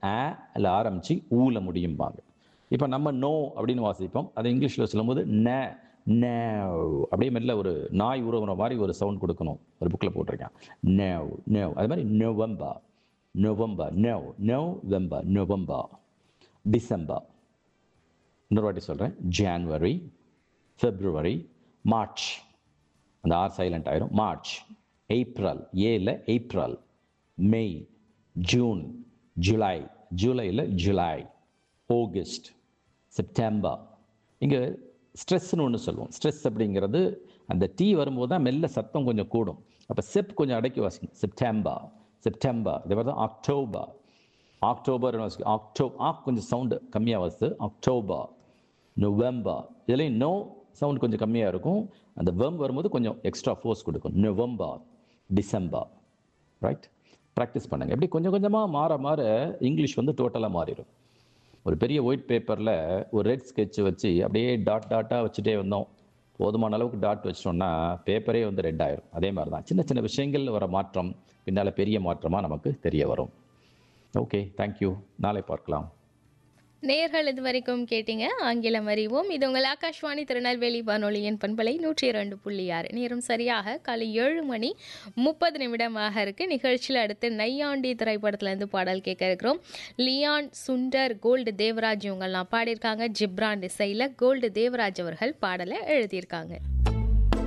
ஆ இல்லை ஆரம்பிச்சு ஊல முடியும்பாங்க இப்போ நம்ம நோ அப்படின்னு வாசிப்போம் அதை இங்கிலீஷில் சொல்லும்போது ந நேவ் அப்படியே மெல்ல ஒரு நாய் உருவுற மாதிரி ஒரு சவுண்ட் கொடுக்கணும் ஒரு புக்கில் போட்டிருக்கேன் நேவ் நேவ் அது மாதிரி November November nov nov vember November December இன்னொரு வாட்டி சொல்கிறேன் ஜான்வரி ஃபெப்ரவரி மார்ச் அந்த ஆர் சைலண்ட் ஆயிரும் மார்ச் ஏப்ரல் ஏல ஏப்ரல் மே ஜூன் ஜூலை ஜூலையில் ஜூலை ஆகஸ்ட் செப்டம்பர் இங்கே ஸ்ட்ரெஸ்னு ஒன்று சொல்லுவோம் ஸ்ட்ரெஸ் அப்படிங்கிறது அந்த டீ வரும்போது தான் மெல்ல சத்தம் கொஞ்சம் கூடும் அப்போ செப் கொஞ்சம் அடக்கி வாசிக்கணும் செப்டம்பர் செப்டம்பர் இதே மாதிரி தான் அக்டோபர் அக்டோபர் அக்டோ ஆக் கொஞ்சம் சவுண்டு கம்மியாக வருது அக்டோபர் நவம்பர் இதுலேயும் நோ சவுண்ட் கொஞ்சம் கம்மியாக இருக்கும் அந்த வெம் வரும்போது கொஞ்சம் எக்ஸ்ட்ரா ஃபோர்ஸ் கொடுக்கும் நவம்பர் டிசம்பர் ரைட் ப்ராக்டிஸ் பண்ணுங்கள் எப்படி கொஞ்சம் கொஞ்சமாக மாற மாற இங்கிலீஷ் வந்து டோட்டலாக மாறிடும் ஒரு பெரிய ஒயிட் பேப்பரில் ஒரு ரெட் ஸ்கெட்ச் வச்சு அப்படியே டாட் டாட்டாக வச்சுட்டே வந்தோம் போதுமான அளவுக்கு டாட் வச்சிட்டோம்னா பேப்பரே வந்து ரெட் ஆயிரும் அதே மாதிரி தான் சின்ன சின்ன விஷயங்கள் வர மாற்றம் பின்னால் பெரிய மாற்றமாக நமக்கு தெரிய வரும் ஓகே தேங்க்யூ நாளை பார்க்கலாம் நேர்கள் இது வரைக்கும் கேட்டீங்க ஆங்கிலம் அறிவோம் இது உங்கள் ஆகாஷ்வாணி திருநெல்வேலி வானொலியின் பண்பலை நூற்றி இரண்டு புள்ளி ஆறு நேரம் சரியாக காலை ஏழு மணி முப்பது நிமிடமாக இருக்கு நிகழ்ச்சியில் அடுத்து நையாண்டி திரைப்படத்துலேருந்து பாடல் கேட்க இருக்கிறோம் லியான் சுண்டர் கோல்டு தேவராஜ் இவங்கெல்லாம் பாடியிருக்காங்க ஜிப்ரான் இசையில் கோல்டு தேவராஜ் அவர்கள் பாடலை எழுதியிருக்காங்க